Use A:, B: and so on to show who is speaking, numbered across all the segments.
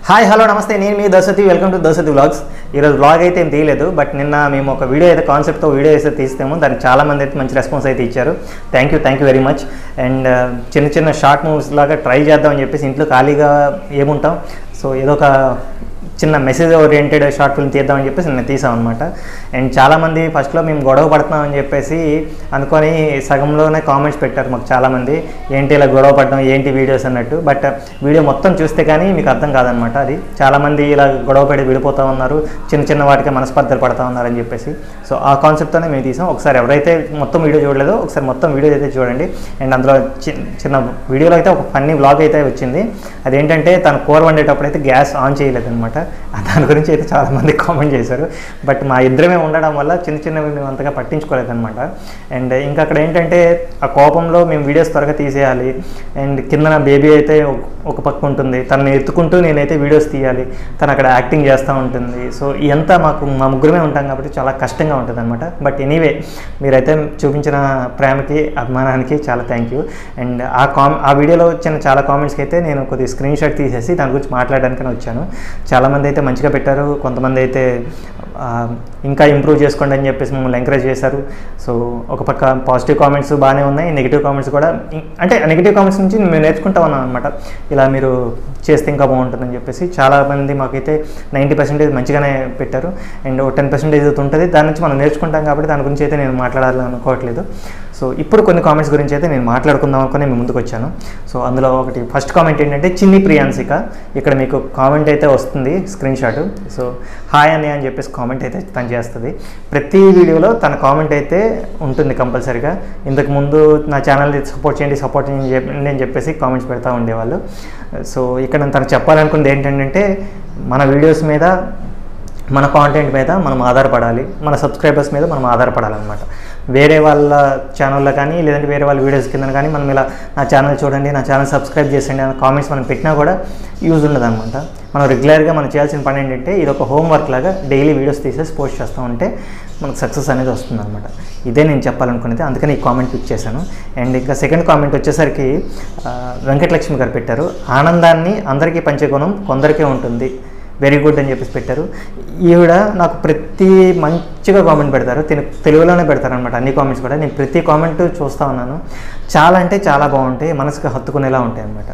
A: hi hello నమస్తే నేను మీ Dasathi welcome to Dasathi vlogs ఈరోజు వ్లాగ్ అయితే ఏం తీయలేదు బట్ నిన్న మేము ఒక వీడియో అయితే కాన్సెప్ట్తో వీడియో అయితే తీస్తాము దానికి చాలా మంది అయితే మంచి రెస్పాన్స్ అయితే ఇచ్చారు thank you thank you very much and చిన్న చిన్న షార్ట్ మూవీస్ లాగా ట్రై చేద్దామని చెప్పేసి ఇంట్లో ఖాళీగా ఏముంటాం సో ఏదో ఒక చిన్న మెసేజ్ ఓరియంటెడ్ షార్ట్ ఫిల్మ్ తీద్దామని చెప్పేసి నేను తీసాం అనమాట అండ్ చాలామంది ఫస్ట్లో మేము గొడవ పడుతున్నామని చెప్పేసి అనుకొని సగంలోనే కామెంట్స్ పెట్టారు మాకు చాలామంది ఏంటి ఇలా గొడవ పడడం ఏంటి వీడియోస్ అన్నట్టు బట్ వీడియో మొత్తం చూస్తే కానీ మీకు అర్థం కాదనమాట అది చాలామంది ఇలా గొడవ పడి విడిపోతూ ఉన్నారు చిన్న చిన్న వాటికి మనస్పర్ధలు పడతా ఉన్నారని చెప్పేసి సో ఆ కాన్సెప్ట్తోనే మేము తీసాం ఒకసారి ఎవరైతే మొత్తం వీడియో చూడలేదో ఒకసారి మొత్తం వీడియో అయితే చూడండి అండ్ అందులో చి- చిన్న వీడియోలో అయితే ఒక ఫన్నీ వ్లాగ్ అయితే వచ్చింది అదేంటంటే తను కూర వండేటప్పుడు అయితే గ్యాస్ ఆన్ చేయలేదన్నమాట దాని గురించి అయితే చాలామంది కామెంట్ చేశారు బట్ మా ఇద్దరమే ఉండడం వల్ల చిన్న చిన్నవి మేము అంతగా పట్టించుకోలేదన్నమాట అండ్ ఇంకా అక్కడ ఏంటంటే ఆ కోపంలో మేము వీడియోస్ త్వరగా తీసేయాలి అండ్ కింద నా బేబీ అయితే ఒక- ఒక పక్క ఉంటుంది తనని ఎత్తుకుంటూ నేనైతే వీడియోస్ తీయాలి తను అక్కడ యాక్టింగ్ చేస్తూ ఉంటుంది సో ఇదంతా మాకు మా ముగ్గురమే ఉంటాం కాబట్టి చాలా కష్టంగా ఉంటుంది అనమాట బట్ ఎనీవే మీరైతే చూపించిన ప్రేమకి అభిమానానికి చాలా థ్యాంక్ యూ అండ్ ఆ కామ్ ఆ వీడియోలో వచ్చిన చాలా కామెంట్స్కి అయితే నేను కొద్దిగా స్క్రీన్ షాట్ తీసేసి దాని గురించి మాట్లాడడానికనే వచ్చాను చాలామంది అయితే మంచిగా పెట్టారు కొంతమంది అయితే ఆ, ఇంకా ఇంప్రూవ్ చేసుకోండి అని చెప్పేసి మమ్మల్ని ఎంకరేజ్ చేశారు సో ఒక పక్క పాజిటివ్ కామెంట్స్ బాగానే ఉన్నాయి నెగిటివ్ కామెంట్స్ కూడా ఇం- అంటే నెగిటివ్ కామెంట్స్ నుంచి మేము నేర్చుకుంటా ఉన్నాం అనమాట ఇలా మీరు చేస్తే ఇంకా బాగుంటుందని చెప్పేసి చాలామంది మాకైతే నైంటీ పర్సెంటేజ్ మంచిగానే పెట్టారు అండ్ టెన్ పర్సెంటేజ్ అయితే ఉంటుంది దాని నుంచి మనం నేర్చుకుంటాం కాబట్టి దాని గురించి అయితే నేను మాట్లాడాలని అనుకోవట్లేదు సో ఇప్పుడు కొన్ని కామెంట్స్ గురించి అయితే నేను మాట్లాడుకుందాం అనుకుని మేము ముందుకు వచ్చాను సో అందులో ఒకటి ఫస్ట్ కామెంట్ ఏంటంటే చిన్ని ప్రియాన్సిక ఇక్కడ మీకు కామెంట్ అయితే వస్తుంది స్క్రీన్ షాట్ సో హాయ్ అని అని చెప్పేసి కామెంట్ అయితే తను చేస్తుంది ప్రతి వీడియోలో తన కామెంట్ అయితే ఉంటుంది కంపల్సరీగా ఇంతకు ముందు నా ఛానల్ని సపోర్ట్ చేయండి సపోర్ట్ చేయండి అని చెప్పేసి కామెంట్స్ పెడతా ఉండేవాళ్ళు సో ఇక్కడ నేను తనకు చెప్పాలనుకుంది ఏంటంటే మన వీడియోస్ మీద మన కాంటెంట్ మీద మనం ఆధారపడాలి మన సబ్స్క్రైబర్స్ మీద మనం ఆధారపడాలన్నమాట వేరే వాళ్ళ ఛానల్లో కానీ లేదంటే వేరే వాళ్ళ వీడియోస్ కింద కానీ మనం ఇలా నా ఛానల్ చూడండి నా ఛానల్ సబ్స్క్రైబ్ చేసండి అని కామెంట్స్ మనం పెట్టినా కూడా యూజ్ ఉండదన్నమాట మనం రెగ్యులర్గా మనం చేయాల్సిన పని ఏంటంటే ఇది ఒక హోంవర్క్ లాగా డైలీ వీడియోస్ తీసేసి పోస్ట్ చేస్తూ ఉంటే మనకు సక్సెస్ అనేది వస్తుందన్నమాట ఇదే నేను చెప్పాలనుకునేది అందుకని ఈ కామెంట్ పిక్ చేశాను అండ్ ఇంకా సెకండ్ కామెంట్ వచ్చేసరికి ఆ, వెంకటలక్ష్మి గారు పెట్టారు ఆనందాన్ని అందరికీ పంచే గుణం కొందరికే ఉంటుంది వెరీ గుడ్ అని చెప్పేసి పెట్టారు ఈవిడ నాకు ప్రతి మంచిగా కామెంట్ పెడతారు తెలు తెలుగులోనే పెడతారు అనమాట అన్ని కామెంట్స్ కూడా నేను ప్రతి కామెంట్ చూస్తూ ఉన్నాను చాలా అంటే చాలా బాగుంటాయి మనసుకు హత్తుకునేలా ఉంటాయి అనమాట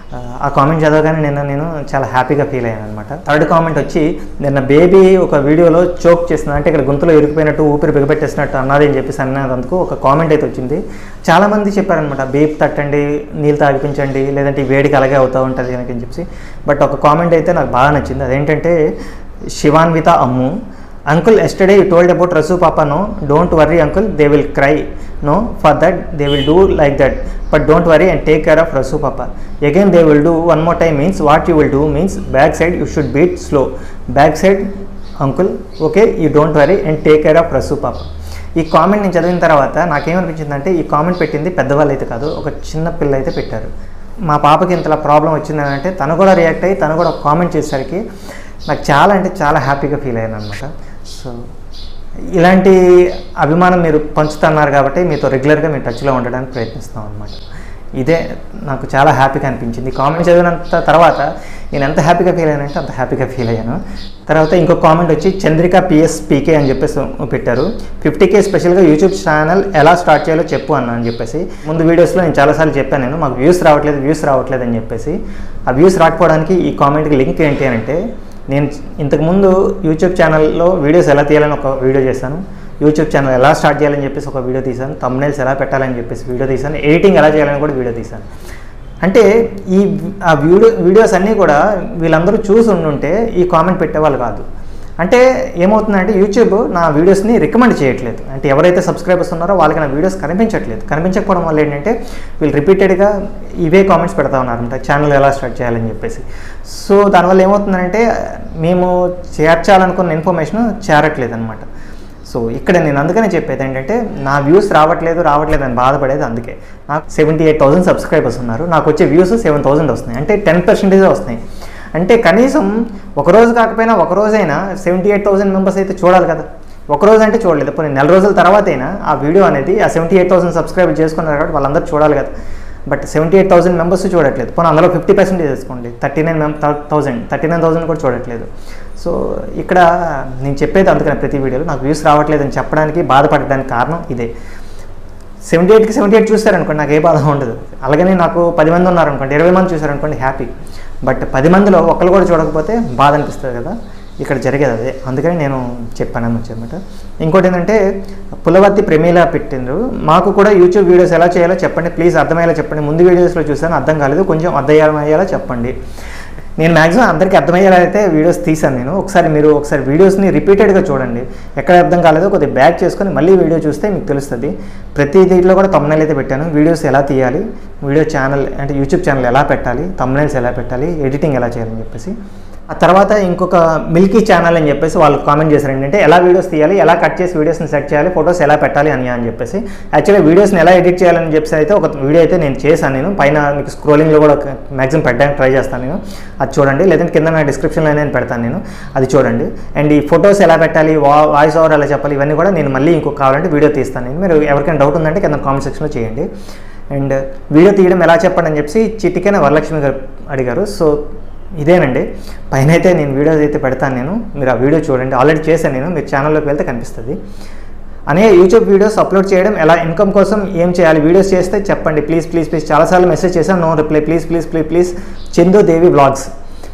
A: ఆ కామెంట్ చదవగానే నిన్న నేను చాలా హ్యాపీగా ఫీల్ అయ్యాను అనమాట థర్డ్ కామెంట్ వచ్చి నిన్న బేబీ ఒక వీడియోలో చోక్ చేసిన అంటే ఇక్కడ గొంతులో ఇరికిపోయినట్టు ఊపిరి బిగబెట్టేసినట్టు అన్నది అని చెప్పేసి అన్నదందుకు ఒక కామెంట్ అయితే వచ్చింది చాలామంది చెప్పారనమాట బేబీ తట్టండి నీళ్ళు తాగిపించండి లేదంటే ఈ వేడికి అలాగే అవుతూ ఉంటుంది కనుక అని చెప్పి బట్ ఒక కామెంట్ అయితే నాకు బాగా నచ్చింది అదేంటంటే Shivanvitha Ammu uncle yesterday you told about Rasu papa no don't worry uncle they will cry no for that they will do like that but don't worry and take care of Rasu papa again they will do one more time means what you will do means back side you should beat slow back side uncle okay you don't worry and take care of Rasu papa ఈ comment నేను చదివిన తర్వాత నాకేమనిపించిందంటే ఈ comment పెట్టింది పెద్దవాళ్ళు అయితే కాదు ఒక చిన్న పిల్ల అయితే పెట్టారు మా పాపకి ఇంతలా ప్రాబ్లం వచ్చిందని అంటే తను కూడా రియాక్ట్ అయ్యి తను కూడా ఒక కామెంట్ చేసేసరికి నాకు చాలా అంటే చాలా హ్యాపీగా ఫీల్ అయ్యాను అనమాట సో ఇలాంటి అభిమానం మీరు పంచుతున్నారు కాబట్టి మీతో రెగ్యులర్గా మేము టచ్లో ఉండడానికి ప్రయత్నిస్తాం అనమాట ఇదే నాకు చాలా హ్యాపీగా అనిపించింది కామెంట్ చదివినంత తర్వాత నేను ఎంత హ్యాపీగా ఫీల్ అయ్యానంటే అంత హ్యాపీగా ఫీల్ అయ్యాను తర్వాత ఇంకో కామెంట్ వచ్చి చంద్రిక పిఎస్ పీకే అని చెప్పేసి పెట్టారు ఫిఫ్టీ కే స్పెషల్గా యూట్యూబ్ ఛానల్ ఎలా స్టార్ట్ చేయాలో చెప్పు అన్న అని చెప్పేసి ముందు వీడియోస్లో నేను చాలాసార్లు చెప్పాను నేను మాకు వ్యూస్ రావట్లేదు వ్యూస్ రావట్లేదు అని చెప్పేసి ఆ వ్యూస్ రాకపోవడానికి ఈ కామెంట్కి లింక్ ఏంటి అని అంటే నేను ఇంతకుముందు యూట్యూబ్ ఛానల్లో వీడియోస్ ఎలా తీయాలని ఒక వీడియో చేశాను యూట్యూబ్ ఛానల్ ఎలా స్టార్ట్ చేయాలని చెప్పేసి ఒక వీడియో తీశాను తమ్నైల్స్ ఎలా పెట్టాలని చెప్పేసి వీడియో తీశాను ఎడిటింగ్ ఎలా చేయాలని కూడా వీడియో తీశాను అంటే ఈ ఆ వీడియో వీడియోస్ అన్నీ కూడా వీళ్ళందరూ చూసి ఉండుంటే ఈ కామెంట్ పెట్టేవాళ్ళు కాదు అంటే ఏమవుతుందంటే యూట్యూబ్ నా వీడియోస్ని రికమెండ్ చేయట్లేదు అంటే ఎవరైతే సబ్స్క్రైబర్స్ ఉన్నారో వాళ్ళకి నా వీడియోస్ కనిపించట్లేదు కనిపించకపోవడం వల్ల ఏంటంటే వీళ్ళు రిపీటెడ్గా ఇవే కామెంట్స్ పెడతా ఉన్నారంట ఛానల్ ఎలా స్టార్ట్ చేయాలని చెప్పేసి సో దానివల్ల ఏమవుతుందంటే మేము చేర్చాలనుకున్న ఇన్ఫర్మేషన్ చేరట్లేదు అనమాట సో ఇక్కడ నేను అందుకనే చెప్పేది ఏంటంటే నా వ్యూస్ రావట్లేదు రావట్లేదు అని బాధపడేది అందుకే నాకు సెవెంటీ ఎయిట్ థౌసండ్ సబ్స్క్రైబర్స్ ఉన్నారు నాకు వచ్చే వ్యూస్ సెవెన్ థౌసండ్ వస్తున్నాయి అంటే టెన్ పర్సెంటేజే వస్తున్నాయి అంటే కనీసం ఒక రోజు కాకపోయినా ఒక రోజైనా సెవెంటీ ఎయిట్ థౌసండ్ మెంబర్స్ అయితే చూడాలి కదా ఒక రోజు అంటే చూడలేదు పోనీ నెల రోజుల తర్వాత అయినా ఆ వీడియో అనేది ఆ సెవెంటీ ఎయిట్ థౌసండ్ సబ్స్క్రైబ్ చేసుకున్నారు కాబట్టి వాళ్ళందరూ చూడాలి కదా but seventy eight thousand members చూడట్లేదు పోనీ అందులో ఫిఫ్టీ పర్సెంటేజ్ వేసుకోండి థర్టీ నైన్ మెం థౌసండ్ థర్టీ నైన్ థౌసండ్ కూడా చూడట్లేదు సో ఇక్కడ నేను చెప్పేది అందుకని ప్రతి వీడియోలో నాకు వ్యూస్ రావట్లేదని చెప్పడానికి బాధపడడానికి కారణం ఇదే సెవెంటీ ఎయిట్కి సెవెంటీ ఎయిట్ చూస్తారనుకోండి నాకు ఏ బాధ ఉండదు అలాగనే నాకు పది మంది ఉన్నారనుకోండి ఇరవై మంది చూసారనుకోండి హ్యాపీ బట్ పది మందిలో ఒక్కరు కూడా చూడకపోతే బాధ అనిపిస్తుంది కదా ఇక్కడ జరిగేది అదే అందుకని నేను చెప్పాను అనమాట ఇంకోటి ఏంటంటే పులవర్తి ప్రమీల పెట్టిండ్రు మాకు కూడా యూట్యూబ్ వీడియోస్ ఎలా చేయాలో చెప్పండి ప్లీజ్ అర్థమయ్యేలా చెప్పండి ముందు వీడియోస్లో చూసాను అర్థం కాలేదు కొంచెం అర్థమయ్యేలా చెప్పండి నేను మ్యాక్సిమం అందరికీ అర్థమయ్యేలా అయితే వీడియోస్ తీసాను నేను ఒకసారి మీరు ఒకసారి వీడియోస్ని రిపీటెడ్గా చూడండి ఎక్కడ అర్థం కాలేదో కొద్దిగా బ్యాక్ చేసుకొని మళ్ళీ వీడియో చూస్తే మీకు తెలుస్తుంది ప్రతి దీంట్లో కూడా తమ్నైల్ అయితే పెట్టాను వీడియోస్ ఎలా తీయాలి వీడియో ఛానల్ అంటే యూట్యూబ్ ఛానల్ ఎలా పెట్టాలి తమ్నైల్స్ ఎలా పెట్టాలి ఎడిటింగ్ ఎలా చేయాలని చెప్పేసి ఆ తర్వాత ఇంకొక మిల్కీ ఛానల్ అని చెప్పేసి వాళ్ళు కామెంట్ చేశారు ఏంటంటే ఎలా వీడియోస్ తీయాలి ఎలా కట్ చేసి వీడియోస్ని సెట్ చేయాలి ఫొటోస్ ఎలా పెట్టాలి అని అని చెప్పేసి యాక్చువల్లీ వీడియోస్ని ఎలా ఎడిట్ చేయాలని చెప్పేసి అయితే ఒక వీడియో అయితే నేను చేశాను నేను పైన మీకు స్క్రోలింగ్లో కూడా మ్యాక్సిమం పెట్టడానికి ట్రై చేస్తాను నేను అది చూడండి లేదంటే కింద నా డిస్క్రిప్షన్లో నేను పెడతాను నేను అది చూడండి అండ్ ఈ ఫొటోస్ ఎలా పెట్టాలి వా వాయిస్ ఓవర్ ఎలా చెప్పాలి ఇవన్నీ కూడా నేను మళ్ళీ ఇంకొక కావాలంటే వీడియో తీస్తాను నేను మీరు ఎవరికైనా డౌట్ ఉందంటే కింద కామెంట్ సెక్షన్లో చేయండి అండ్ వీడియో తీయడం ఎలా చెప్పండి అని చెప్పి చిటికైన వరలక్ష్మి గారు అడిగారు సో ఇదేనండి పైన అయితే నేను వీడియోస్ అయితే పెడతాను నేను మీరు ఆ వీడియో చూడండి ఆల్రెడీ చేశాను నేను మీరు ఛానల్లోకి వెళ్తే కనిపిస్తుంది అనే యూట్యూబ్ వీడియోస్ అప్లోడ్ చేయడం ఎలా ఇన్కమ్ కోసం ఏం చేయాలి వీడియోస్ చేస్తే చెప్పండి ప్లీజ్ ప్లీజ్ ప్లీజ్ చాలాసార్లు మెసేజ్ చేశాను no reply please please please please Chandu Devi blogs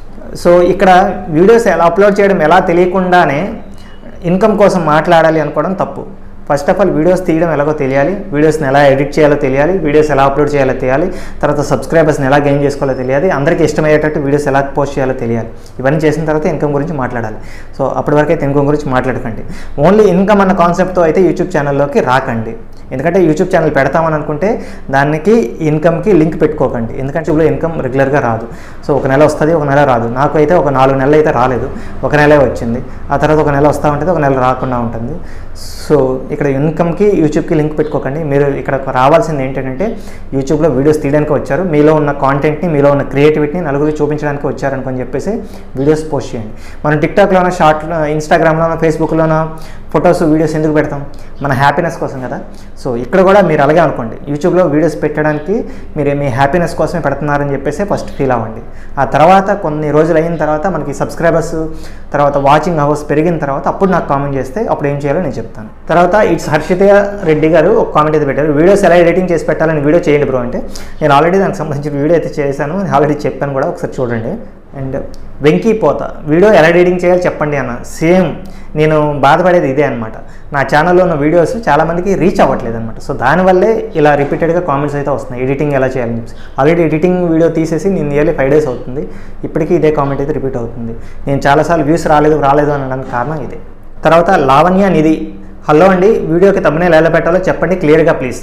A: so ఇక్కడ వీడియోస్ ఎలా అప్లోడ్ చేయడం ఎలా తెలియకుండానే ఇన్కమ్ కోసం మాట్లాడాలి అనుకోవడం తప్పు ఫస్ట్ ఆఫ్ ఆల్ వీడియోస్ తీయడం ఎలాగో తెలియాలి వీడియోస్ని ఎలా ఎడిట్ చేయాలో తెలియాలి వీడియోస్ ఎలా అప్లోడ్ చేయాలో తెలియాలి తర్వాత సబ్స్క్రైబర్స్ని ఎలా గెయిన్ చేసుకోవాలో తెలియాలి అందరికీ ఇష్టమయ్యేటట్టు వీడియోస్ ఎలా పోస్ట్ చేయాలో తెలియాలి ఇవన్నీ చేసిన తర్వాత ఇన్కమ్ గురించి మాట్లాడాలి సో అప్పటి వరకు అయితే ఇన్కమ్ గురించి మాట్లాడకండి ఓన్లీ ఇన్కమ్ అన్న కాన్సెప్ట్తో అయితే యూట్యూబ్ ఛానల్లోకి రాకండి ఎందుకంటే యూట్యూబ్ ఛానల్ పెడతామని అనుకుంటే దానికి ఇన్కమ్కి లింక్ పెట్టుకోకండి ఎందుకంటే ఇప్పుడు ఇన్కమ్ రెగ్యులర్గా రాదు సో ఒక నెల వస్తుంది ఒక నెల రాదు నాకు అయితే ఒక నాలుగు నెలలు అయితే రాలేదు ఒక నెలే వచ్చింది ఆ తర్వాత ఒక నెల వస్తూ ఉంటుంది ఒక నెల రాకుండా ఉంటుంది సో ఇక్కడ ఇన్కమ్కి యూట్యూబ్కి లింక్ పెట్టుకోకండి మీరు ఇక్కడ రావాల్సింది ఏంటంటే యూట్యూబ్లో వీడియోస్ తీయడానికి వచ్చారు మీలో ఉన్న కాంటెంట్ని మీలో ఉన్న క్రియేటివిటీని నలుగురికి చూపించడానికి వచ్చారనుకొని చెప్పేసి వీడియోస్ పోస్ట్ చేయండి మనం టిక్టాక్లోనో షార్ట్ ఇన్స్టాగ్రామ్లోనో ఫేస్బుక్లోనో ఫొటోస్ వీడియోస్ ఎందుకు పెడతాం మన హ్యాపీనెస్ కోసం కదా సో ఇక్కడ కూడా మీరు అలాగే అనుకోండి యూట్యూబ్లో వీడియోస్ పెట్టడానికి మీరు మీ హ్యాపీనెస్ కోసమే పెడుతున్నారని చెప్పేసి ఫస్ట్ ఫీల్ అవ్వండి ఆ తర్వాత కొన్ని రోజులు అయిన తర్వాత మనకి సబ్స్క్రైబర్స్ తర్వాత వాచింగ్ అవర్స్ పెరిగిన తర్వాత అప్పుడు నాకు కామెంట్ చేస్తే అప్పుడు ఏం చేయాలో నేను చెప్తాను తర్వాత ఇట్స్ హర్షిత రెడ్డి గారు ఒక కామెంట్ అయితే పెట్టారు వీడియోస్ ఎలా ఎడిటింగ్ చేసి పెట్టాలని వీడియో చేయండి బ్రో అంటే నేను ఆల్రెడీ దానికి సంబంధించిన వీడియో అయితే చేశాను ఆల్రెడీ చెప్పాను కూడా ఒకసారి చూడండి అండ్ వెంకీ పోత వీడియో ఎలా ఎడిటింగ్ చేయాలో చెప్పండి అన్న సేమ్ నేను బాధపడేది ఇదే అనమాట నా ఛానల్లో ఉన్న వీడియోస్ చాలామందికి రీచ్ అవ్వట్లేదు అనమాట సో దానివల్లే ఇలా రిపీటెడ్గా కామెంట్స్ అయితే వస్తున్నాయి ఎడిటింగ్ ఎలా చేయాలని చెప్పి ఆల్రెడీ ఎడిటింగ్ వీడియో తీసేసి నేను నియర్లీ ఫైవ్ డేస్ అవుతుంది ఇప్పటికీ ఇదే కామెంట్ అయితే రిపీట్ అవుతుంది నేను చాలాసార్లు వ్యూస్ రాలేదు రాలేదు అనడానికి కారణం ఇదే తర్వాత లావణ్య నిధి హలో అండి వీడియోకి తమ్మునేలు ఎలా పెట్టాలో చెప్పండి క్లియర్గా ప్లీజ్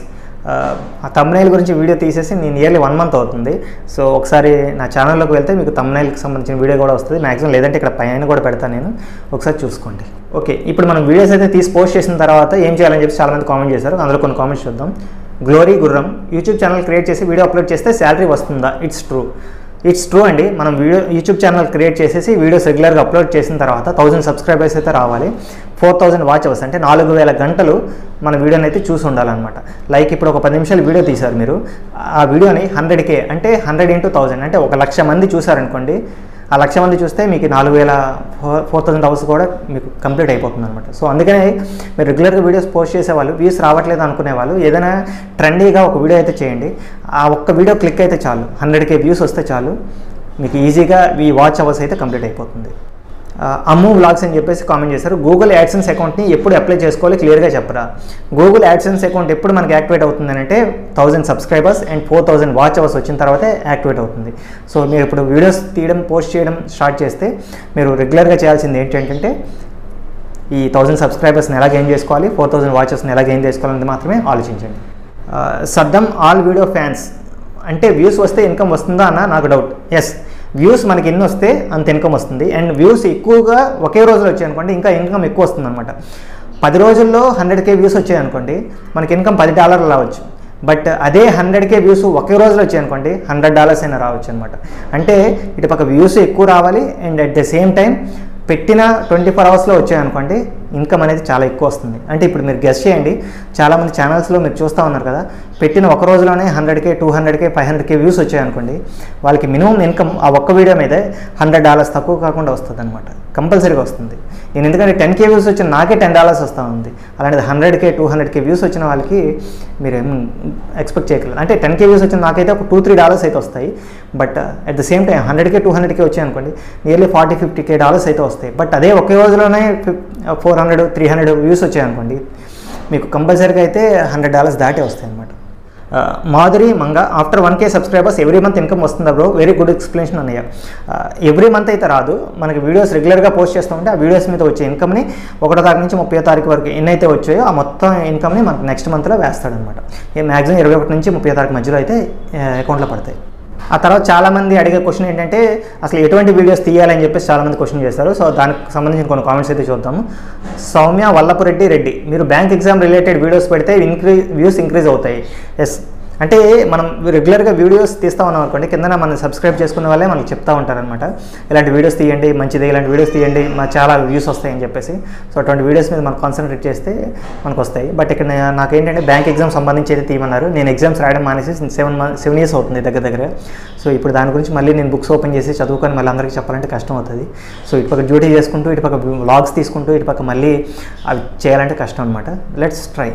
A: ఆ తమ్నైల్ గురించి వీడియో తీసేసి నేను నియర్లీ వన్ మంత్ అవుతుంది సో ఒకసారి నా ఛానల్లోకి వెళ్తే మీకు తమ్నైల్కి సంబంధించిన వీడియో కూడా వస్తుంది మ్యాక్సిమం లేదంటే ఇక్కడ పైన కూడా పెడతాను నేను ఒకసారి చూసుకోండి ఓకే ఇప్పుడు మనం వీడియోస్ అయితే తీసి పోస్ట్ చేసిన తర్వాత ఏం చేయాలని చెప్పి చాలామంది కామెంట్ చేశారు అందులో కొన్ని కామెంట్స్ చూద్దాం Glory Gurram YouTube channel create చేసి వీడియో అప్లోడ్ చేస్తే శాలరీ వస్తుందా ఇట్స్ ట్రూ ఇట్స్ ట్రూ అండి మనం వీడియో యూట్యూబ్ ఛానల్ క్రియేట్ చేసేసి వీడియోస్ రెగ్యులర్గా అప్లోడ్ చేసిన తర్వాత థౌసండ్ సబ్స్క్రైబర్స్ అయితే రావాలి ఫోర్ థౌసండ్ వాచ్ అవర్స్ అంటే నాలుగు వేల గంటలు మన వీడియోని అయితే చూసి ఉండాలన్నమాట లైక్ ఇప్పుడు ఒక పది నిమిషాలు వీడియో తీశారు మీరు ఆ వీడియోని హండ్రెడ్ కే అంటే హండ్రెడ్ ఇంటూ థౌసండ్ అంటే ఒక లక్ష మంది చూసారనుకోండి ఆ లక్ష మంది చూస్తే మీకు నాలుగు వేల ఫోర్ ఫోర్ థౌసండ్ అవర్స్ కూడా మీకు కంప్లీట్ అయిపోతుంది అనమాట సో అందుకనే మీరు రెగ్యులర్గా వీడియోస్ పోస్ట్ చేసేవాళ్ళు వ్యూస్ రావట్లేదు అనుకునే వాళ్ళు ఏదైనా ట్రెండీగా ఒక వీడియో అయితే చేయండి ఆ ఒక్క వీడియో క్లిక్ అయితే చాలు హండ్రెడ్ కే వ్యూస్ వస్తే చాలు మీకు ఈజీగా ఈ వాచ్ అవర్స్ అయితే కంప్లీట్ అయిపోతుంది అమ్ము వ్లాగ్స్ అని చెప్పేసి కామెంట్ చేశారు గూగుల్ యాడ్సెన్స్ అకౌంట్ని ఎప్పుడు అప్లై చేసుకోవాలి క్లియర్గా చెప్పరా గూగుల్ యాడ్సెన్స్ అకౌంట్ ఎప్పుడు మనకి యాక్టివేట్ అవుతుంది అంటే thousand subscribers and four thousand watch hours వచ్చిన తర్వాతే యాక్టివేట్ అవుతుంది సో మీరు ఇప్పుడు వీడియోస్ తీయడం పోస్ట్ చేయడం స్టార్ట్ చేస్తే మీరు రెగ్యులర్గా చేయాల్సింది ఏంటంటే ఈ థౌసండ్ సబ్స్క్రైబర్స్ని ఎలా గెయిన్ చేసుకోవాలి ఫోర్ థౌసండ్ వాచెస్ని ఎలా గెయిన్ చేసుకోవాలని మాత్రమే ఆలోచించండి సద్దం ఆల్ వీడియో ఫ్యాన్స్ అంటే వ్యూస్ వస్తే ఇన్కమ్ వస్తుందా అన్న నాకు డౌట్ ఎస్ వ్యూస్ మనకి ఎన్ని వస్తే అంత ఇన్కమ్ వస్తుంది అండ్ వ్యూస్ ఎక్కువగా ఒకే రోజులో వచ్చాయి అనుకోండి ఇంకా ఇన్కమ్ ఎక్కువ వస్తుంది అనమాట పది రోజుల్లో హండ్రెడ్ కే వ్యూస్ వచ్చాయి అనుకోండి మనకి ఇన్కమ్ పది డాలర్లు రావచ్చు బట్ అదే హండ్రెడ్ కే వ్యూస్ ఒకే రోజులో వచ్చాయి అనుకోండి హండ్రెడ్ డాలర్స్ అయినా రావచ్చు అనమాట అంటే ఇటు పక్క వ్యూస్ ఎక్కువ రావాలి and at the same time పెట్టిన ట్వంటీ ఫోర్ అవర్స్లో వచ్చాయనుకోండి ఇన్కమ్ అనేది చాలా ఎక్కువ వస్తుంది అంటే ఇప్పుడు మీరు గెస్ట్ చేయండి చాలామంది ఛానల్స్లో మీరు చూస్తూ ఉన్నారు కదా పెట్టిన ఒక రోజులోనే hundred K two hundred K five hundred K views వచ్చాయనుకోండి వాళ్ళకి మినిమం ఇన్కమ్ ఆ ఒక్క వీడియో మీదే హండ్రెడ్ డాలర్స్ తక్కువ కాకుండా వస్తుంది అనమాట కంపల్సరీగా వస్తుంది నేను ఎందుకంటే టెన్ కే వ్యూస్ వచ్చిన నాకే టెన్ డాలర్స్ వస్తూ ఉంది అలాంటిది హండ్రెడ్కే టూ హండ్రెడ్కే వ్యూస్ వచ్చిన వాళ్ళకి మీరు ఏం ఎక్స్పెక్ట్ చేయగలరు అంటే టెన్ కే వ్యూస్ వచ్చిన నాకైతే ఒక టూ త్రీ డాలర్స్ అయితే వస్తాయి but at the same time hundred K two hundred K వచ్చాయి అనుకోండి nearly forty fifty K dollars అయితే వస్తాయి బట్ అదే ఒకే రోజులోనే four hundred three hundred views వచ్చాయనుకోండి మీకు కంపల్సరీగా అయితే హండ్రెడ్ డాలర్స్ దాటే వస్తాయి అనమాట Madhuri Manga after one K subscribers every month income వస్తుందా బ్రో వెరీ గుడ్ ఎక్స్ప్లెనేషన్ అన్నయ్య ఎవ్రీ మంత్ అయితే రాదు మనకి వీడియోస్ రెగ్యులర్గా పోస్ట్ చేస్తూ ఉంటే ఆ వీడియోస్ మీద వచ్చే ఇన్కమ్ని ఒకటో తారీఖు నుంచి ముప్పై తారీఖు వరకు ఎన్ని అయితే వచ్చాయో ఆ మొత్తం ఇన్కమ్ని మనకు నెక్స్ట్ మంత్లో వేస్తాడనమాట ఈ మ్యాక్సిమం ఇరవై ఒకటి నుంచి ముప్పై తారీఖు మధ్యలో అయితే అకౌంట్లో పడతాయి ఆ తర్వాత చాలామంది అడిగే క్వశ్చన్ ఏంటంటే అసలు ఎటువంటి వీడియోస్ తీయాలని చెప్పేసి చాలామంది క్వశ్చన్ చేస్తారు సో దానికి సంబంధించిన కొన్ని కామెంట్స్ అయితే చూద్దాము సౌమ్య వల్లపురెడ్డి రెడ్డి మీరు బ్యాంక్ ఎగ్జామ్ రిలేటెడ్ వీడియోస్ పెడితే ఇంక్రీజ్ వ్యూస్ ఇంక్రీజ్ అవుతాయి ఎస్ అంటే మనం రెగ్యులర్గా వీడియోస్ తీస్తా ఉన్నాం అనుకోండి కింద మనం సబ్స్క్రైబ్ చేసుకునే వాళ్ళే మనకి చెప్తా ఉంటారనమాట ఇలాంటి వీడియోస్ తీయండి మంచిది ఇలాంటి వీడియోస్ తీయండి మా చాలా వ్యూస్ వస్తాయని చెప్పేసి సో అటువంటి వీడియోస్ మీద మనం కాన్సన్ట్రేట్ చేస్తే మనకు వస్తాయి బట్ ఇక్కడ నా- నాకేంటంటే బ్యాంక్ ఎగ్జామ్ సంబంధించి అయితే తీయమన్నారు నేను ఎగ్జామ్స్ రాయడం మానేసి సెవెన్ మంత్ సెవెన్ ఇయర్స్ అవుతుంది దగ్గర దగ్గర సో ఇప్పుడు దాని గురించి మళ్ళీ నేను బుక్స్ ఓపెన్ చేసి చదువుకొని మళ్ళీ అందరికీ చెప్పాలంటే కష్టం అవుతుంది సో ఇటుపక్క డ్యూటీ చేసుకుంటూ ఇటుపక్క వ్లాగ్స్ తీసుకుంటూ ఇటుపక్క మళ్ళీ అవి చేయాలంటే కష్టం అనమాట లెట్స్ ట్రై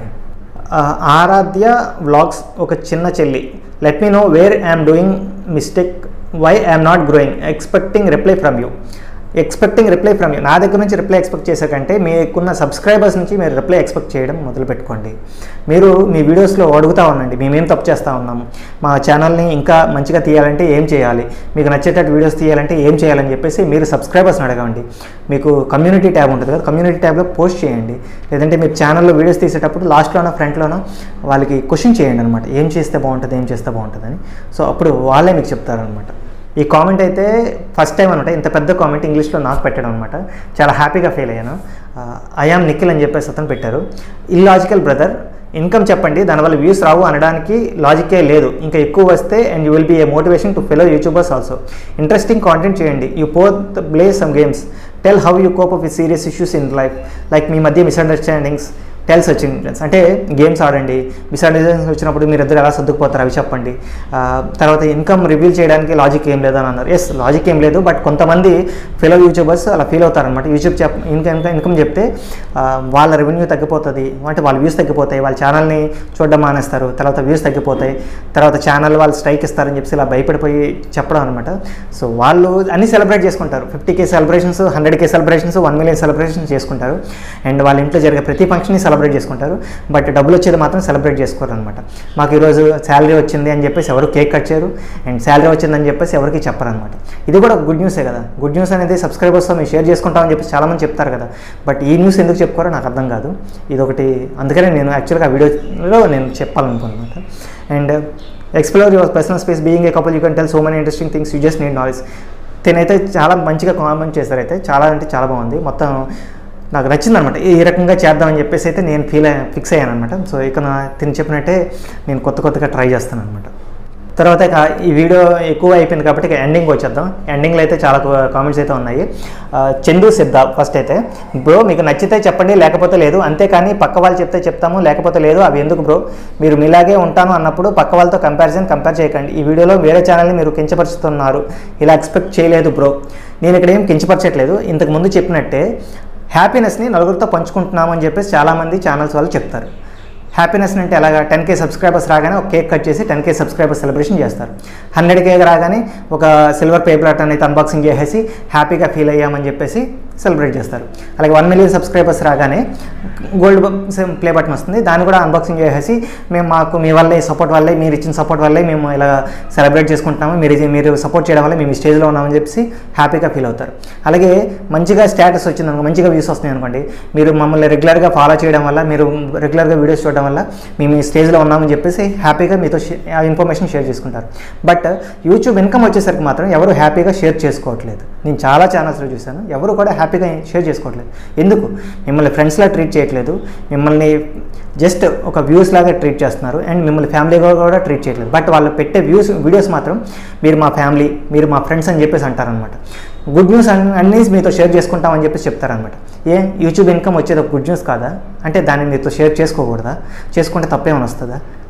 A: ఆరాధ్య వ్లాగ్స్ ఒక చిన్న చెల్లి let me know where I'm doing mistake why I'm not growing expecting reply from you expecting reply from you నా దగ్గర నుంచి రిప్లై ఎక్స్పెక్ట్ చేసే కంటే మీకున్న సబ్స్క్రైబర్స్ నుంచి మీరు రిప్లై ఎక్స్పెక్ట్ చేయడం మొదలు పెట్టుకోండి మీరు మీ వీడియోస్లో అడుగుతూ ఉండండి మేమేం తప్పు చేస్తూ ఉన్నాము మా ఛానల్ని ఇంకా మంచిగా తీయాలంటే ఏం చేయాలి మీకు నచ్చేటట్టు వీడియోస్ తీయాలంటే ఏం చేయాలని చెప్పేసి మీరు సబ్స్క్రైబర్స్ని అడగండి మీకు కమ్యూనిటీ ట్యాబ్ ఉంటుంది కదా కమ్యూనిటీ ట్యాబ్లో పోస్ట్ చేయండి లేదంటే మీరు ఛానల్లో వీడియోస్ తీసేటప్పుడు లాస్ట్లోనో ఫ్రంట్లోనో వాళ్ళకి క్వశ్చన్ చేయండి అనమాట ఏం చేస్తే బాగుంటుంది ఏం చేస్తే బాగుంటుందని సో అప్పుడు వాళ్ళే మీకు చెప్తారనమాట ఈ కామెంట్ అయితే ఫస్ట్ టైం అనమాట ఇంత పెద్ద కామెంట్ ఇంగ్లీష్లో నాకు పెట్టడం అనమాట చాలా హ్యాపీగా ఫీల్ అయ్యాను ఐఆమ్ నిఖిల్ అని చెప్పేసి అతను పెట్టారు ఇల్లాజికల్ బ్రదర్ ఇన్కమ్ చెప్పండి దానివల్ల వ్యూస్ రావు అనడానికి లాజికే లేదు ఇంకా ఎక్కువ వస్తే and you will be a motivation to fellow YouTubers also interesting content చేయండి you both play some games tell how you cope with serious issues in life like మీ మధ్య మిస్అండర్స్టాండింగ్స్ టెల్స్ వచ్చింది అంటే గేమ్స్ ఆడండి మిస్అండర్స్టాండింగ్స్ వచ్చినప్పుడు మీరు ఇద్దరు ఎలా సర్దుకుపోతారు అవి చెప్పండి ఆ, తర్వాత ఇన్కమ్ రివీల్ చేయడానికి లాజిక్ ఏం లేదని అన్నారు ఎస్ లాజిక్ ఏం లేదు బట్ కొంతమంది ఫెలో యూట్యూబర్స్ అలా ఫీల్ అవుతారనమాట యూట్యూబ్ చెప్ ఇన్కమ్ ఇన్కమ్ చెప్తే ఆ, వాళ్ళ రెవెన్యూ తగ్గిపోతుంది అంటే వాళ్ళ వ్యూస్ తగ్గిపోతాయి వాళ్ళ ఛానల్ని చూడడం మానేస్తారు తర్వాత వ్యూస్ తగ్గిపోతాయి తర్వాత ఛానల్ వాళ్ళు స్ట్రైక్ ఇస్తారని చెప్పి ఇలా భయపడిపోయి చెప్పడం అనమాట సో వాళ్ళు అన్ని సెలబ్రేట్ చేసుకుంటారు fifty K celebrations hundred K celebrations one million celebrations చేసుకుంటారు అండ్ వాళ్ళ ఇంట్లో జరిగే ప్రతి ఫంక్షన్ని సెలబ్రేట్ చేసుకుంటారు బట్ డబ్బులు వచ్చేది మాత్రం సెలబ్రేట్ చేసుకోరు అనమాట మాకు ఈరోజు శాలరీ వచ్చింది అని చెప్పేసి ఎవరు కేక్ కట్ చేయరు అండ్ శాలరీ వచ్చిందని చెప్పేసి ఎవరికి చెప్పరు అనమాట ఇది కూడా గుడ్ న్యూసే కదా గుడ్ న్యూస్ అనేది సబ్స్క్రైబర్స్తో మేము షేర్ చేసుకుంటామని చెప్పేసి చాలామంది చెప్తారు కదా బట్ ఈ న్యూస్ ఎందుకు చెప్పుకోరో నాకు అర్థం కాదు ఇది ఒకటి అందుకనే నేను యాక్చువల్గా ఆ వీడియోలో నేను చెప్పాలనుకున్నమాట and explore your personal space being a couple you can tell so many interesting things you just need knowledge తినైతే చాలా మంచిగా కామెంట్ చేశారు అయితే చాలా అంటే చాలా బాగుంది మొత్తం నాకు నచ్చింది అనమాట ఈ రకంగా చేద్దామని చెప్పేసి అయితే నేను ఫీల్ ఫిక్స్ అయ్యాను అనమాట సో ఇక నా తిని చెప్పినట్టే నేను కొత్త కొత్తగా ట్రై చేస్తాను అనమాట తర్వాత ఇక ఈ వీడియో ఎక్కువ అయిపోయింది కాబట్టి ఇక ఎండింగ్ వచ్చేద్దాం ఎండింగ్లో అయితే చాలా కామెంట్స్ అయితే ఉన్నాయి ఆ, చందు సిద్ధ ఫస్ట్ అయితే బ్రో మీకు నచ్చితే చెప్పండి లేకపోతే లేదు అంతేకాని పక్క వాళ్ళు చెప్తే చెప్తాము లేకపోతే లేదు అవి ఎందుకు బ్రో మీరు మీలాగే ఉంటాను అన్నప్పుడు పక్క వాళ్ళతో కంపారిజన్ కంపేర్ చేయకండి ఈ వీడియోలో వేరే ఛానల్ని మీరు కించపరుస్తున్నారు ఇలా ఎక్స్పెక్ట్ చేయలేదు బ్రో నేను ఇక్కడ ఏం కించపరచట్లేదు ఇంతకు ముందు చెప్పినట్టే హ్యాపీనెస్ని నలుగురితో పంచుకుంటున్నాము అని చెప్పేసి చాలామంది ఛానల్స్ వాళ్ళు చెప్తారు హ్యాపీనెస్ అంటే ఎలాగా టెన్ కే సబ్స్క్రైబర్స్ రాగానే ఒక కేక్ కట్ చేసి టెన్ కే సబ్స్క్రైబర్స్ సెలబ్రేషన్ చేస్తారు హండ్రెడ్ కే రాగానే ఒక సిల్వర్ పేపర్ అట్ అనేది అన్బాక్సింగ్ చేసేసి హ్యాపీగా ఫీల్ అయ్యామని చెప్పేసి సెలబ్రేట్ చేస్తారు అలాగే వన్ మిలియన్ సబ్స్క్రైబర్స్ రాగానే గోల్డ్ ప్లే బటన్ వస్తుంది దాన్ని కూడా అన్బాక్సింగ్ చేసేసి మేము మాకు మీ వల్లే సపోర్ట్ వల్లే మీరు ఇచ్చిన సపోర్ట్ వల్లే మేము ఇలా సెలబ్రేట్ చేసుకుంటున్నాము మీరు ఇది- మీరు సపోర్ట్ చేయడం వల్ల మేము ఈ స్టేజ్లో ఉన్నామని చెప్పేసి హ్యాపీగా ఫీల్ అవుతారు అలాగే మంచిగా స్టేటస్ వచ్చింది అనుకో మంచిగా వ్యూస్ వస్తున్నాయి అనుకోండి మీరు మమ్మల్ని రెగ్యులర్గా ఫాలో చేయడం వల్ల మీరు రెగ్యులర్గా వీడియోస్ చూడడం వల్ల మేము ఈ స్టేజ్లో ఉన్నామని చెప్పేసి హ్యాపీగా మీతో షే- ఆ ఇన్ఫర్మేషన్ షేర్ చేసుకుంటారు బట్ యూట్యూబ్ ఇన్కమ్ వచ్చేసరికి మాత్రం ఎవరు హ్యాపీగా షేర్ చేసుకోవట్లేదు నేను చాలా ఛానల్స్లో చూశాను ఎవరు కూడా హ్యాపీగా షేర్ చేసుకోవట్లేదు ఎందుకు మిమ్మల్ని ఫ్రెండ్స్లా ట్రీట్ చేయట్లేదు మిమ్మల్ని జస్ట్ ఒక వ్యూస్ లాగా ట్రీట్ చేస్తున్నారు అండ్ మిమ్మల్ని ఫ్యామిలీగా కూడా ట్రీట్ చేయట్లేదు బట్ వాళ్ళు పెట్టే వ్యూస్ వీడియోస్ మాత్రం మీరు మా ఫ్యామిలీ మీరు మా ఫ్రెండ్స్ అని చెప్పేసి అంటారనమాట గుడ్ న్యూస్ అన్నీ మీతో షేర్ చేసుకుంటామని చెప్పేసి చెప్తారనమాట ఏ యూట్యూబ్ ఇన్కమ్ వచ్చేది ఒక గుడ్ న్యూస్ కాదా అంటే దాన్ని మీతో షేర్ చేసుకోకూడదా చేసుకుంటే తప్పేమైనా వస్తుందా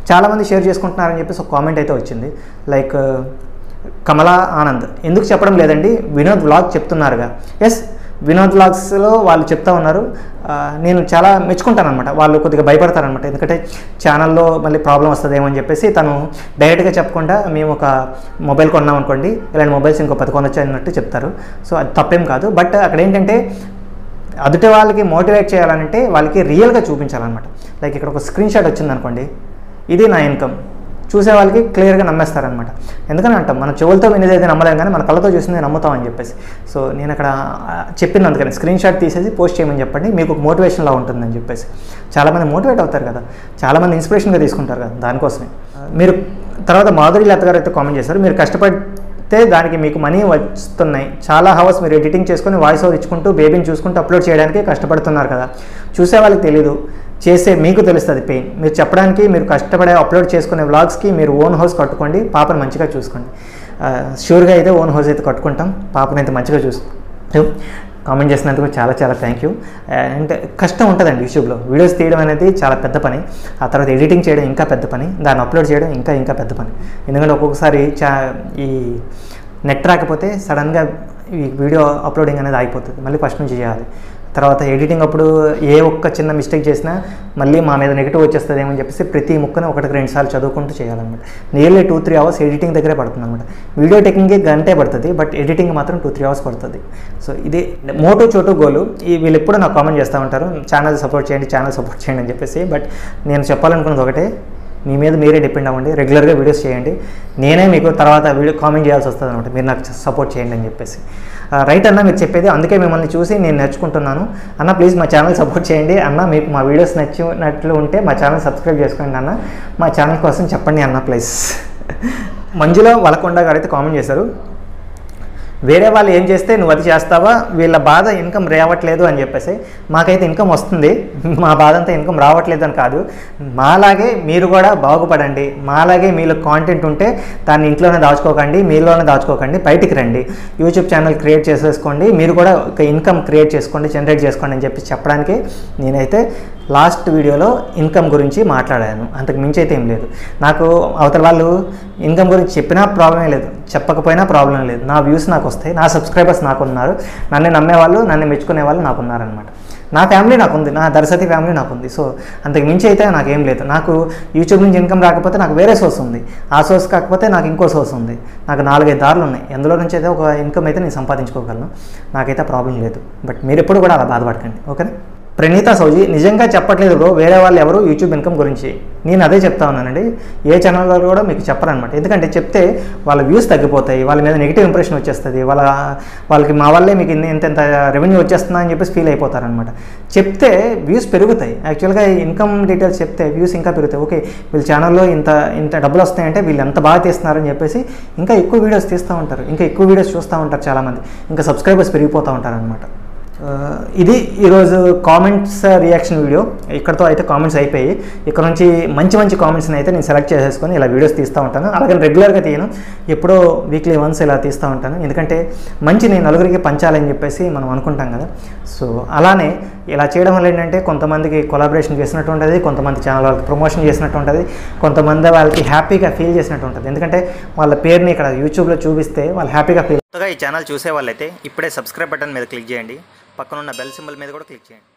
A: చాలామంది షేర్ చేసుకుంటున్నారని చెప్పేసి ఒక కామెంట్ అయితే వచ్చింది లైక్ కమలా ఆనంద్ ఎందుకు చెప్పడం లేదండి వినోద్ వ్లాగ్ చెప్తున్నారుగా ఎస్ వినోద్ వ్లాగ్స్లో వాళ్ళు చెప్తా ఉన్నారు ఆ, నేను చాలా మెచ్చుకుంటాను అనమాట వాళ్ళు కొద్దిగా భయపడతారనమాట ఎందుకంటే ఛానల్లో మళ్ళీ ప్రాబ్లం వస్తుందేమో అని చెప్పేసి తను డైరెక్ట్గా చెప్పకుండా మేము ఒక మొబైల్ కొన్నాం అనుకోండి ఇలాంటి మొబైల్స్ ఇంకో పది కొనొచ్చు అన్నట్టు చెప్తారు సో అది తప్పేం కాదు బట్ అక్కడ ఏంటంటే అదుటి వాళ్ళకి మోటివేట్ చేయాలంటే వాళ్ళకి రియల్గా చూపించాలన్నమాట లైక్ ఇక్కడ ఒక స్క్రీన్ షాట్ వచ్చింది అనుకోండి ఇది నా ఇన్కమ్ చూసే వాళ్ళకి క్లియర్గా నమ్మేస్తారనమాట ఎందుకని అంటాం మన చెవులతో వినేది అయితే నమ్మలేం కానీ మన కళ్ళతో చూసింది నమ్ముతాం అని చెప్పేసి సో నేను అక్కడ ఆ, చెప్పింది అందుకని స్క్రీన్ షాట్ తీసేసి పోస్ట్ చేయమని చెప్పండి మీకు ఒక మోటివేషన్లా ఉంటుందని చెప్పేసి చాలామంది మోటివేట్ అవుతారు కదా చాలామంది ఇన్స్పిరేషన్గా తీసుకుంటారు కదా దానికోసమే ఆ, మీరు తర్వాత మాధురి లత గారు అయితే కామెంట్ చేశారు మీరు కష్టపడితే దానికి మీకు మనీ వస్తున్నాయి చాలా హవర్స్ మీరు ఎడిటింగ్ చేసుకొని వాయిస్ ఓవర్ ఇచ్చుకుంటూ బేబీని చూసుకుంటూ అప్లోడ్ చేయడానికి కష్టపడుతున్నారు కదా చూసే వాళ్ళకి తెలీదు చేసే మీకు తెలుస్తుంది పెయిన్ మీరు చెప్పడానికి మీరు కష్టపడే అప్లోడ్ చేసుకునే వ్లాగ్స్కి మీరు ఓన్ హౌస్ కట్టుకోండి పాపను మంచిగా చూసుకోండి షూర్గా అయితే ఓన్ హౌస్ అయితే కట్టుకుంటాం పాపను అయితే మంచిగా చూసుకో కామెంట్ చేసినందుకు చాలా చాలా థ్యాంక్ యూ అండ్ కష్టం ఉంటుందండి యూట్యూబ్లో వీడియోస్ తీయడం అనేది చాలా పెద్ద పని ఆ తర్వాత ఎడిటింగ్ చేయడం ఇంకా పెద్ద పని దాన్ని అప్లోడ్ చేయడం ఇంకా ఇంకా పెద్ద పని ఎందుకంటే ఒక్కొక్కసారి చా ఈ నెట్ రాకపోతే సడన్గా ఈ వీడియో అప్లోడింగ్ అనేది ఆగిపోతుంది మళ్ళీ ఫస్ట్ నుంచి చేయాలి తర్వాత ఎడిటింగ్ అప్పుడు ఏ ఒక్క చిన్న మిస్టేక్ చేసినా మళ్ళీ మా మీద నెగిటివ్ వచ్చేస్తుందేమో అని చెప్పేసి ప్రతి ముక్కను ఒకటికి రెండు సార్లు చదువుకుంటూ చేయాలన్నమాట nearly two three hours editing దగ్గరే పడుతుంది అనమాట వీడియో టేకింగ్కి గంటే పడుతుంది బట్ ఎడిటింగ్ మాత్రం టూ త్రీ అవర్స్ పడుతుంది సో ఇది మోటో చోటు గోలు ఈ వీళ్ళు ఎప్పుడు నాకు కామెంట్ చేస్తూ ఉంటారు ఛానల్ సపోర్ట్ చేయండి ఛానల్ సపోర్ట్ చేయండి అని చెప్పేసి బట్ నేను చెప్పాలనుకున్నది ఒకటే మీ మీద మీరే డిపెండ్ అవ్వండి రెగ్యులర్గా వీడియోస్ చేయండి నేనే మీకు తర్వాత వీడియో కామెంట్ చేయాల్సి వస్తుంది అనమాట మీరు నాకు సపోర్ట్ చేయండి అని చెప్పేసి ఆ, రైట్ అన్న మీరు చెప్పేది అందుకే మిమ్మల్ని చూసి నేను నేర్చుకుంటున్నాను అన్న ప్లీజ్ మా ఛానల్ సపోర్ట్ చేయండి అన్న మీకు మా వీడియోస్ నచ్చినట్లు ఉంటే మా ఛానల్ సబ్స్క్రైబ్ చేసుకోండి అన్న మా ఛానల్ కోసం చెప్పండి అన్న ప్లీజ్ మంజుల వలకొండ గారు అయితే కామెంట్ చేశారు వేరే వాళ్ళు ఏం చేస్తే నువ్వు అది చేస్తావా వీళ్ళ బాధ ఇన్కమ్ రావట్లేదు అని చెప్పేసి మాకైతే ఇన్కమ్ వస్తుంది మా బాధ అంతా ఇన్కమ్ రావట్లేదు అని కాదు మాలాగే మీరు కూడా బాగుపడండి మాలాగే మీలో కాంటెంట్ ఉంటే దాన్ని ఇంట్లోనే దాచుకోకండి మీలోనే దాచుకోకండి బయటికి రండి యూట్యూబ్ ఛానల్ క్రియేట్ చేసేసుకోండి మీరు కూడా ఒక ఇన్కమ్ క్రియేట్ చేసుకోండి జనరేట్ చేసుకోండి అని చెప్పి చెప్పడానికి నేనైతే లాస్ట్ వీడియోలో ఇన్కమ్ గురించి మాట్లాడాను అంతకు మించి అయితే ఏం లేదు నాకు అవతల వాళ్ళు ఇన్కమ్ గురించి చెప్పినా ప్రాబ్లమే లేదు చెప్పకపోయినా ప్రాబ్లం లేదు నా వ్యూస్ నాకు వస్తాయి నా సబ్స్క్రైబర్స్ నాకు ఉన్నారు నన్ను నమ్మేవాళ్ళు నన్ను మెచ్చుకునే వాళ్ళు నాకు ఉన్నారనమాట నా ఫ్యామిలీ నాకు ఉంది నా దర్శతి ఫ్యామిలీ నాకు ఉంది సో అంతకు మించి అయితే నాకేం లేదు నాకు యూట్యూబ్ నుంచి ఇన్కమ్ రాకపోతే నాకు వేరే సోర్స్ ఉంది ఆ సోర్స్ కాకపోతే నాకు ఇంకో సోర్స్ ఉంది నాకు నాలుగైదు దారులు ఉన్నాయి ఎందులో నుంచి అయితే ఒక ఇన్కమ్ అయితే నేను సంపాదించుకోగలను నాకైతే ప్రాబ్లం లేదు బట్ మీరు ఎప్పుడు కూడా అలా బాధపడకండి ఓకేనా ప్రణీత సౌజీ నిజంగా చెప్పట్లేదు బ్రో వేరే వాళ్ళు ఎవరు యూట్యూబ్ ఇన్కమ్ గురించి నేను అదే చెప్తా ఉన్నానండి ఏ ఛానల్ వాళ్ళు కూడా మీకు చెప్పరనమాట ఎందుకంటే చెప్తే వాళ్ళ వ్యూస్ తగ్గిపోతాయి వాళ్ళ మీద నెగిటివ్ ఇంప్రెషన్ వచ్చేస్తుంది వాళ్ళ వాళ్ళకి మా వల్లే మీకు ఇన్ని ఇంత ఇంత రెవెన్యూ వచ్చేస్తుందా అని చెప్పేసి ఫీల్ అయిపోతారనమాట చెప్తే వ్యూస్ పెరుగుతాయి యాక్చువల్గా ఇన్కమ్ డీటెయిల్స్ చెప్తే వ్యూస్ ఇంకా పెరుగుతాయి ఓకే వీళ్ళ ఛానల్లో ఇంత ఇంత డబ్బులు వస్తాయంటే వీళ్ళు ఎంత బాగా తీస్తున్నారని చెప్పేసి ఇంకా ఎక్కువ వీడియోస్ తీస్తూ ఉంటారు ఇంకా ఎక్కువ వీడియోస్ చూస్తూ ఉంటారు చాలామంది ఇంకా సబ్స్క్రైబర్స్ పెరిగిపోతూ ఉంటారు అనమాట ఆ, ఇది ఈరోజు కామెంట్స్ రియాక్షన్ వీడియో ఇక్కడతో అయితే కామెంట్స్ అయిపోయి ఇక్కడ నుంచి మంచి మంచి కామెంట్స్ని అయితే నేను సెలెక్ట్ చేసేసుకొని ఇలా వీడియోస్ తీస్తూ ఉంటాను అలాగే రెగ్యులర్గా తీయను ఎప్పుడో వీక్లీ వన్స్ ఇలా తీస్తూ ఉంటాను ఎందుకంటే మంచి నేను నలుగురికి పంచాలని చెప్పేసి మనం అనుకుంటాం కదా సో అలానే ఇలా చేయడం వల్ల ఏంటంటే కొంతమందికి కొలాబరేషన్ చేసినట్టు ఉంటుంది కొంతమంది ఛానల్ వాళ్ళకి ప్రమోషన్ చేసినట్టు ఉంటుంది కొంతమంది వాళ్ళకి హ్యాపీగా ఫీల్ చేసినట్టు ఉంటుంది ఎందుకంటే వాళ్ళ పేరుని ఇక్కడ యూట్యూబ్లో చూపిస్తే వాళ్ళు హ్యాపీగా ఫీల్ కొత్తగా ఈ ఛానల్ చూసే వాళ్ళైతే ఇప్పుడే సబ్స్క్రైబ్ బటన్ మీద క్లిక్ చేయండి పక్కనున్న బెల్ సింబల్ మీద కూడా క్లిక్ చేయండి